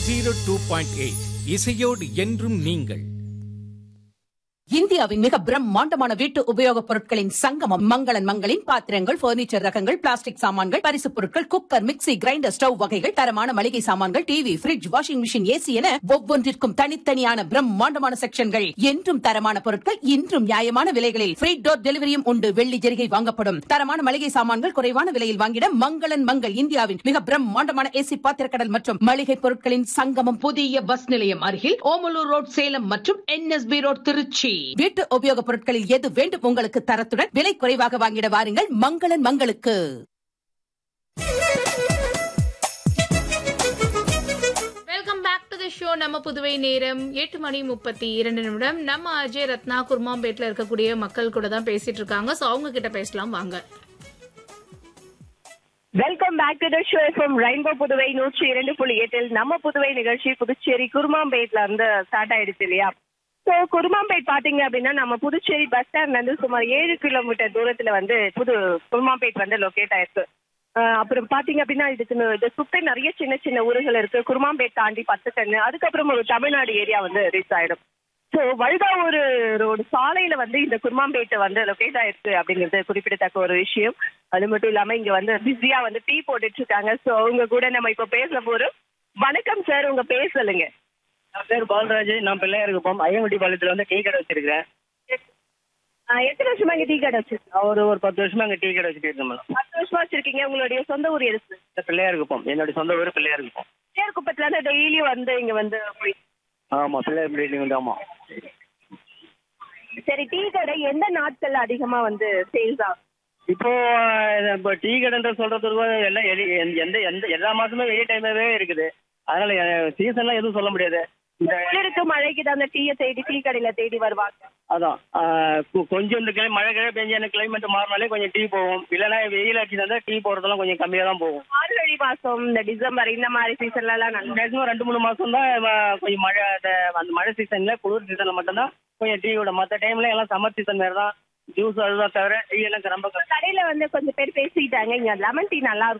Zero two point eight இசையோடு என்றும் நீங்கள் இந்தியாவின் மிக பிரம்மாண்டமான வீட்டு உபயோகப் பொருட்களின் சங்கமம் மங்களன் மங்களின் பாத்திரங்கள் பர்னிச்சர் ரகங்கள் பிளாஸ்டிக் சாமான்கள் பரிசுப் பொருட்கள் குக்கர் மிக்ஸி கிரைண்டர் ஸ்டவ் வகைகள் தரமான மளிகை சாமான்கள் TV fridge washing machine AC என ஒவ்வொன்றிற்கும் தனித்தனியான பிரம்மாண்டமான செக்ஷன்கள் என்றும் தரமான பொருட்கள் இன்றும் நியாயமான விலைகளில் ஃப்ரீ டோர் டெலிவரியும் உண்டு வெள்ளி ஜெரிகை வாங்கப்படும் தரமான மளிகை சாமான்கள் குறைவான விலையில் வாங்கிட மங்களன் மங்கள் இந்தியாவின் மிக பிரம்மாண்டமான ஏசி பாத்திரக்கடல் மற்றும் மளிகை பொருட்களின் சங்கமம் புதிய பஸ் நிலையம் அருகில் ஓமலூர் ரோட் சேலம் மற்றும் என்எஸ்பி ரோட் திருச்சி வீட்டு உபயோகப் பொருட்களில் எது வேண்டும் உங்களுக்கு தரத்துடன் விலை குறைவாக வாங்கிட வாருங்கள் மங்களன் மங்களுக்கு welcome back to the show நம்ம புதுவை நேரம் எட்டு மணி முப்பத்தி இரண்டு நிமிடம் நம்ம அஜய் ரத்னா குர்மாம்பேட்ல இருக்கக்கூடிய மக்கள் கூட தான் பேசிட்டு இருக்காங்க ஸோ அவங்க கிட்ட பேசலாம் வாங்க welcome back to the show from Rainbow Puduvai நூற்றி இரண்டு புள்ளி எட்டில் நம்ம புதுவை நிகழ்ச்சி புதுச்சேரி குருமாம்பேட்ல இருந்து ஸ்டார்ட் ஆயிடுச்சு இல்லையா ஸோ குருமாம்பேட் பாத்தீங்க அப்படின்னா நம்ம புதுச்சேரி பஸ் ஸ்டாண்ட்ல இருந்து சுமார் ஏழு கிலோமீட்டர் தூரத்துல வந்து புது குருமாம்பேட் வந்து லொக்கேட் ஆயிருக்கு அஹ் அப்புறம் பாத்தீங்க அப்படின்னா இதுக்கு நு- இதை சுத்தி நிறைய சின்ன சின்ன ஊர்கள் இருக்கு குருமாம்பேட் தாண்டி பத்து கண்ணு அதுக்கப்புறம் ஒரு தமிழ்நாடு ஏரியா வந்து ரீச் ஆயிடும் ஸோ வழுதாவூர் ரோடு சாலையில வந்து இந்த குருமாம்பேட்டை வந்து லொக்கேட் ஆயிருக்கு அப்படிங்கிறது குறிப்பிடத்தக்க ஒரு விஷயம் அது மட்டும் இல்லாம இங்க வந்து பிஸியா வந்து டீ போட்டுட்டு இருக்காங்க ஸோ அவங்க கூட நம்ம இப்போ பேச போறோம் வணக்கம் சார் உங்க பேர் சொல்லுங்க என் பேர் பாலராஜ் நான் பிள்ளையாருக்கு போம் ஐயங்குடி பாளையத்துல வந்து டீ கடை வச்சிருக்கிறேன் ஆஹ் எத்தனை வருஷமா இங்க டீ கடை வச்சிருக்கீங்க ஒரு ஒரு பத்து வருஷமா அங்கே டீ கடை வச்சுட்டு இருக்கேன் மேடம் பத்து வருஷமா வச்சிருக்கீங்க உங்களுடைய சொந்த ஊர் எதுக்கு இந்த பிள்ளையாருக்கு போம் என்னுடைய சொந்த ஊர் பிள்ளையாருக்கு போம் குப்பத்துல இருந்து டெய்லியும் வந்து இங்க வந்து போய் ஆமா பிள்ளையார் மீட்டிங் வந்து ஆமா சரி டீ கடை எந்த நாட்கள்ல அதிகமா வந்து சேல்ஸ் ஆகும் இப்போ அஹ், இப்போ டீ கடைன்ற சொல்றதுக்கு எல்லாம் எலி- எந்த- எந்த எந்த எல்லா மாசமும் வெளி டைமாவே இருக்குது அதனால சீசன்லாம் எதுவும் சொல்ல முடியாது இந்த குளிருக்கு மழைக்கு தான் அந்த டீயை தேடி டீ கடையில தேடி வருவாங்க அதான் அஹ், கொ- கொஞ்சம் இந்த கிளை மழை கிழமை பெஞ்சு எனக்கு கிளைமேட் மாறினாலே கொஞ்சம் டீ போகும் இல்லைன்னா வெயில் அடிச்சு இருந்தால் டீ போடுறதெல்லாம் கொஞ்சம் கம்மியாக தான் போகும் மார்கழி மாசம் இந்த டிசம்பர் இந்த மாதிரி சீசன்ல எல்லாம் நல்லா மேக்ஸிமம் ரெண்டு மூணு மாசம் தான் கொஞ்சம் மழை அந்த அந்த மழை சீசன்ல குளிர் சீசன்ல மட்டும்தான் கொஞ்சம் டீயோட மற்ற டைம்ல எல்லாம் சம்மர் சீசன் மாதிரி தான் ஜூஸ் அதுதான் தவிர டீ எல்லாம் ரொம்ப கம்மி. கடையில வந்து கொஞ்சம் பேர் பேசிட்டாங்க இங்க லெமன் டீ நல்லா இருக்கும்